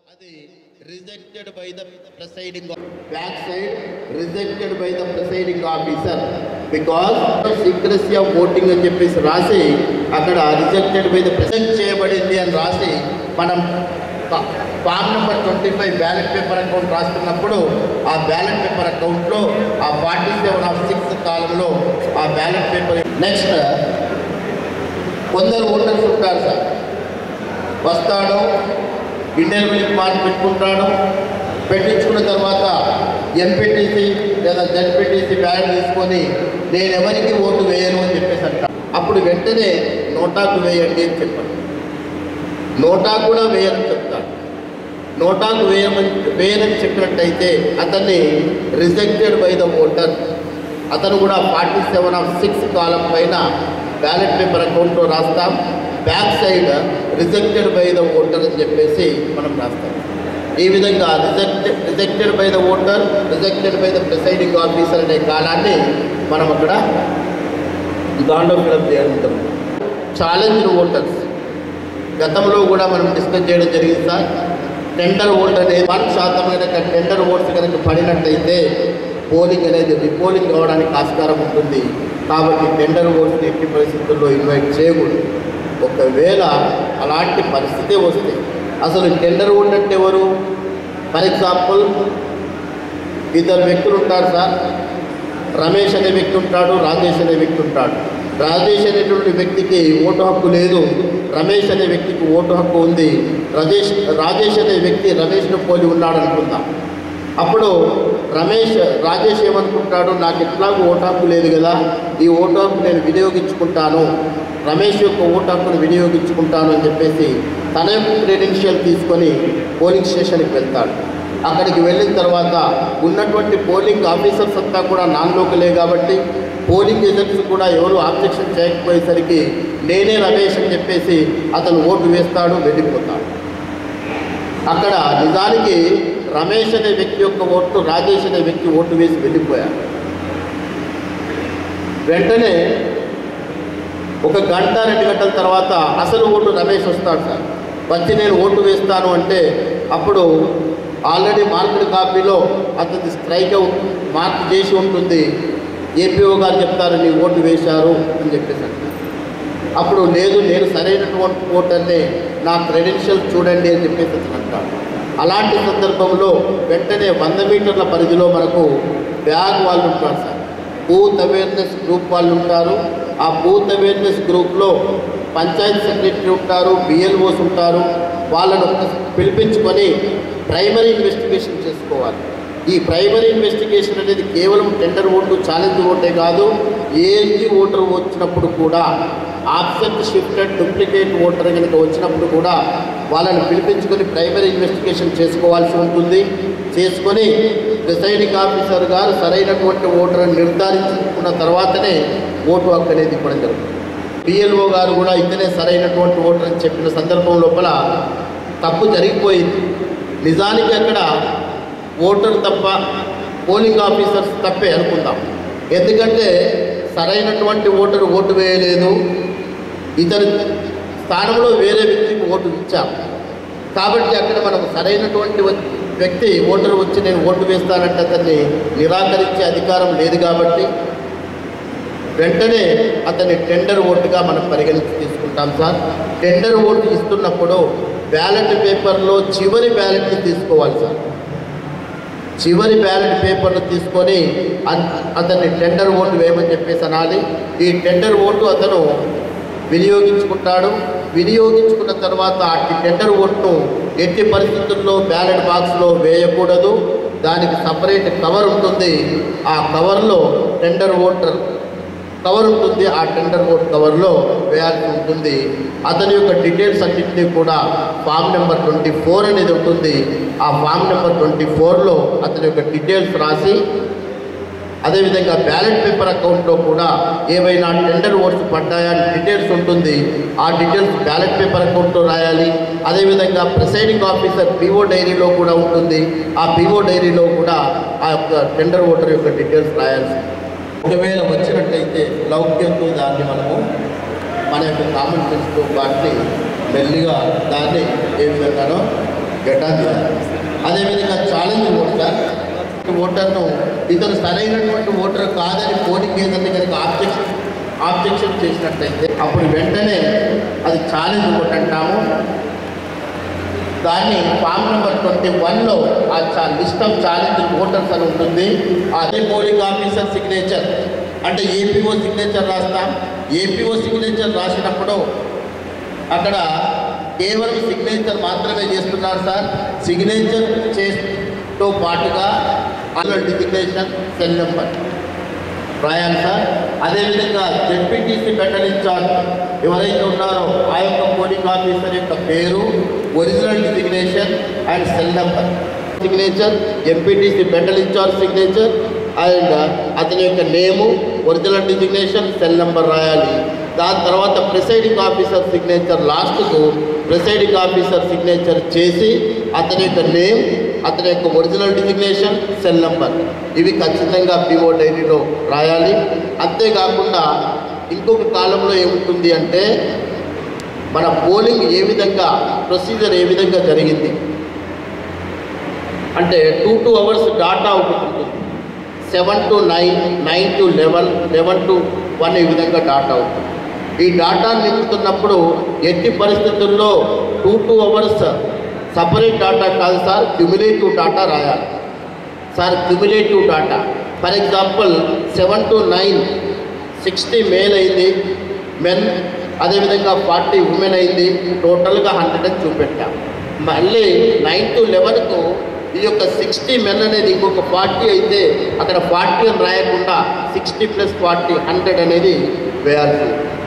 అది rejected by the presiding back side rejected by the presiding officer because secrecy of voting అని చెప్పేసి రాసి అక్కడ రిజెక్టెడ్ బై ద ప్రెసెంట్ చేయబడింది అని రాసి మనం form number twenty five ballot paper account రాస్తున్నప్పుడు ఆ బ్యాలెట్ పేపర్ అకౌంట్లో ఆ ఫార్టీ సెవెన్ ఆఫ్ సిక్స్త్ కాలంలో ఆ బ్యాలెట్ పేపర్ నెక్స్ట్ కొందరు ఓటర్స్ ఉంటారు సార్ వస్తాడు ఇండియన్ మిల్క్ మార్క్ పెట్టుకుంటాడు పెట్టించుకున్న తర్వాత ఎంపీటీసీ లేదా జడ్పీటీసీ బ్యాలెట్ తీసుకొని నేను ఎవరికి ఓటు వేయను అని చెప్పేసి అంటాడు అప్పుడు వెంటనే నోటాకు వేయండి అని చెప్పాడు నోటా కూడా వేయని చెప్తాడు నోటాకు వేయమని వేయనని చెప్పినట్టయితే అతన్ని రిజెక్టెడ్ బై ద ఓటర్ అతను కూడా ఫార్టీ సెవెన్ ఆఫ్ సిక్స్ కాలం పైన బ్యాలెట్ పేపర్ అకౌంట్లో రాస్తాం back side rejected by the voter అని చెప్పేసి మనం రాస్తాం ఈ విధంగా rejected rejected by the voter rejected by the presiding officer అనే కాలాన్ని మనం అక్కడ దాంట్లో ఫిలప్ చేయడం ఛాలెంజ్ ఓటర్స్ గతంలో కూడా మనం డిస్కస్ చేయడం జరిగింది సార్ టెండర్ ఓట్ అనేది వన్ శాతం కనుక టెండర్ ఓట్స్ కనుక పడినట్టయితే పోలింగ్ అనేది రిపోలింగ్ కావడానికి ఆస్కారం ఉంటుంది కాబట్టి టెండర్ ఓట్స్ ఎట్టి పరిస్థితుల్లో ఇన్వైట్ చేయకూడదు ఒకవేళ అలాంటి పరిస్థితి వస్తే అసలు టెండర్ ఓట్ అంటే ఎవరు ఫర్ ఎగ్జాంపుల్ ఇద్దరు వ్యక్తులు ఉంటారు సార్ రమేష్ అనే వ్యక్తి ఉంటాడు రాజేష్ అనే వ్యక్తి ఉంటాడు రాజేష్ అనేటువంటి వ్యక్తికి ఓటు హక్కు లేదు రమేష్ అనే వ్యక్తికి ఓటు హక్కు ఉంది రజేష్ రాజేష్ అనే వ్యక్తి రమేష్ను పోలి ఉన్నాడు అనుకుందాం అప్పుడు రమేష్ రాజేష్ ఏమనుకుంటాడు నాకు ఎట్లాగో ఓటు హక్కు లేదు కదా ఈ ఓటు హక్కు నేను వినియోగించుకుంటాను రమేష్ యొక్క ఓటు హక్కును వినియోగించుకుంటాను అని చెప్పేసి తన యొక్క క్రెడెన్షియల్ తీసుకొని పోలింగ్ స్టేషన్కి వెళ్తాడు అక్కడికి వెళ్ళిన తర్వాత ఉన్నటువంటి పోలింగ్ ఆఫీసర్స్ అంతా కూడా నాన్ లోకలే కాబట్టి పోలింగ్ ఏజెంట్స్ కూడా ఎవరు ఆబ్జెక్షన్ చేయకపోయేసరికి నేనే రమేష్ అని చెప్పేసి అతను ఓటు వేస్తాడు వెళ్ళిపోతాడు అక్కడ నిజానికి రమేష్ అనే వ్యక్తి యొక్క ఓటు రాజేష్ అనే వ్యక్తి ఓటు వేసి వెళ్ళిపోయాడు వెంటనే ఒక గంట రెండు గంటల తర్వాత అసలు ఓటు రమేష్ వస్తాడు సార్ వచ్చి నేను ఓటు వేస్తాను అంటే అప్పుడు ఆల్రెడీ మార్కెట్ కాపీలో అతని స్ట్రైక్ మార్క్ చేసి ఉంటుంది ఏపీఓ గారు చెప్తారు నీ ఓటు వేశారు అని చెప్పేసి అంటారు. అప్పుడు లేదు నేను సరైనటువంటి ఓటర్ని నా క్రెడెన్షియల్ చూడండి అని చెప్పేసి అతను అంటాడు అలాంటి సందర్భంలో వెంటనే వంద మీటర్ల పరిధిలో మనకు బ్యాగ్ వాళ్ళు ఉంటారు సార్ బూత్ అవేర్నెస్ గ్రూప్ వాళ్ళు ఉంటారు ఆ బూత్ అవేర్నెస్ గ్రూప్లో పంచాయత్ సెక్రటరీ ఉంటారు బిఎల్ఓస్ ఉంటారు వాళ్ళను ఒక- పిలిపించుకొని ప్రైమరీ ఇన్వెస్టిగేషన్ చేసుకోవాలి ఈ ప్రైమరీ ఇన్వెస్టిగేషన్ అనేది కేవలం టెండర్ ఓటు ఛాలెంజ్ ఓటే కాదు ఏజీ ఓటర్ వచ్చినప్పుడు కూడా ఆబ్సెంట్ షిఫ్టెడ్ డూప్లికేట్ ఓటర్ కనుక వచ్చినప్పుడు కూడా వాళ్ళని పిలిపించుకొని ప్రైమరీ ఇన్వెస్టిగేషన్ చేసుకోవాల్సి ఉంటుంది చేసుకొని ప్రిసైడింగ్ ఆఫీసర్ గారు సరైనటువంటి ఓటర్ నిర్ధారించుకున్న తర్వాతనే ఓటు హక్కు అనేది ఇవ్వడం జరుగుతుంది పిఎల్ఓ గారు కూడా ఇతనే సరైనటువంటి ఓటర్ అని చెప్పిన సందర్భం లోపల తప్పు జరిగిపోయింది నిజానికి అక్కడ ఓటర్ తప్ప పోలింగ్ ఆఫీసర్స్ తప్పే అనుకుందాం ఎందుకంటే సరైనటువంటి ఓటర్ ఓటు వేయలేదు ఇతని స్థానంలో వేరే వ్యక్తికి ఓటు ఇచ్చాం కాబట్టి అక్కడ మనం సరైనటువంటి వ- వ్యక్తి ఓటర్ వచ్చి నేను ఓటు వేస్తానంటే అతన్ని నిరాకరించే అధికారం లేదు కాబట్టి వెంటనే అతన్ని టెండర్ ఓటుగా మనం పరిగణించి తీసుకుంటాం సార్ టెండర్ ఓటు ఇస్తున్నప్పుడు బ్యాలెట్ పేపర్లో చివరి బ్యాలెట్ని తీసుకోవాలి సార్ చివరి బ్యాలెట్ పేపర్ను తీసుకొని అన్- అతన్ని టెండర్ ఓటు వేయమని చెప్పేసి అనాలి ఈ టెండర్ ఓటు అతను వినియోగించుకుంటాడు వినియోగించుకున్న తర్వాత అట్టి టెండర్ ఓటును ఎట్టి పరిస్థితుల్లో బ్యాలెట్ బాక్స్లో వేయకూడదు దానికి సపరేట్ కవర్ ఉంటుంది ఆ కవర్లో టెండర్ ఓటర్ కవర్ ఉంటుంది ఆ టెండర్ ఓట్ కవర్లో వేయాల్సి ఉంటుంది అతని యొక్క డీటెయిల్స్ అన్నింటినీ కూడా ఫామ్ నెంబర్ ట్వంటీ ఫోర్ అనేది ఉంటుంది ఆ ఫామ్ నెంబర్ ట్వంటీ ఫోర్లో అతని యొక్క డీటెయిల్స్ రాసి అదేవిధంగా బ్యాలెట్ పేపర్ అకౌంట్లో కూడా ఏవైనా టెండర్ ఓట్స్ పడ్డాయా అని డీటెయిల్స్ ఉంటుంది ఆ డీటెయిల్స్ బ్యాలెట్ పేపర్ అకౌంట్లో రాయాలి అదేవిధంగా ప్రిసైడింగ్ ఆఫీసర్ పిఓ డైరీలో కూడా ఉంటుంది ఆ పిఓ డైరీలో కూడా ఆ యొక్క టెండర్ ఓటర్ యొక్క డీటెయిల్స్ రాయాల్సి ఒకవేళ వచ్చినట్టయితే లౌక్యంతో దాన్ని మనము మన యొక్క కామన్ సెన్స్తో వాటిని మెల్లిగా దాన్ని ఏ విధంగానో గడ్డా తీయాలి అదేవిధంగా ఛాలెంజ్ ఓటర్ ఓటర్ను ఇతను సరైనటువంటి ఓటర్ కాదని పోలింగ్ ఏదైనా కనుక ఆబ్జెక్షన్ ఆబ్జెక్షన్ చేసినట్లయితే అప్పుడు వెంటనే అది ఛాలెంజ్ ఓట్ అంటాము దాన్ని ఫామ్ నెంబర్ ట్వంటీ వన్లో ఆ చా లిస్ట్ ఆఫ్ ఛాలెంజ్ ఓటర్స్ అని ఉంటుంది అదే పోలింగ్ ఆఫీసర్ సిగ్నేచర్ అంటే ఏపీఓ సిగ్నేచర్ రాస్తాం ఏపీఓ సిగ్నేచర్ రాసినప్పుడు అక్కడ కేవలం సిగ్నేచర్ మాత్రమే చేస్తున్నారు సార్ సిగ్నేచర్ చేతో పాటుగా అసలు డిజిగ్నేషన్ సెల్ నెంబర్ రాయాలి సార్ అదేవిధంగా జెడ్పీటీసీ బెటర్ ఇన్ఛార్జ్ ఎవరైతే ఉన్నారో ఆ యొక్క పోలింగ్ ఆఫీసర్ యొక్క పేరు original designation and cell number signature MPTC better incharge signature and అతని యొక్క name original designation cell number రాయాలి దాని తర్వాత ప్రిసైడింగ్ ఆఫీసర్ సిగ్నేచర్ లాస్ట్కు ప్రిసైడింగ్ ఆఫీసర్ సిగ్నేచర్ చేసి అతని యొక్క నేమ్ అతని యొక్క ఒరిజినల్ డిజిగ్నేషన్ సెల్ నెంబర్ ఇవి ఖచ్చితంగా పిఓ డైరీలో రాయాలి అంతేకాకుండా ఇంకొక కాలంలో ఏముంటుంది అంటే మన పోలింగ్ ఏ విధంగా ప్రొసీజర్ ఏ విధంగా జరిగింది అంటే టూ టూ అవర్స్ డాటా ఒకటి ఉంటుంది seven to nine nine to eleven eleven to one ఈ విధంగా డాటా ఉంటుంది ఈ డాటా నింపుతున్నప్పుడు ఎట్టి పరిస్థితుల్లో two two hours separate data కాదు సార్ క్యుములేటివ్ డాటా రాయాలి sir cumulative data for example seven to nine sixty male అయింది మెన్ అదేవిధంగా ఫార్టీ ఉమెన్ అయింది టోటల్గా హండ్రెడ్ అని చూపెట్టాం మళ్ళీ నైన్ టు లెవెన్కు ఈ యొక్క సిక్స్టీ మెన్ అనేది ఇంకొక ఫార్టీ అయితే అక్కడ ఫార్టీ అని రాయకుండా సిక్స్టీ ప్లస్ ఫార్టీ హండ్రెడ్ అనేది వేయాల్సి ఉంటుంది.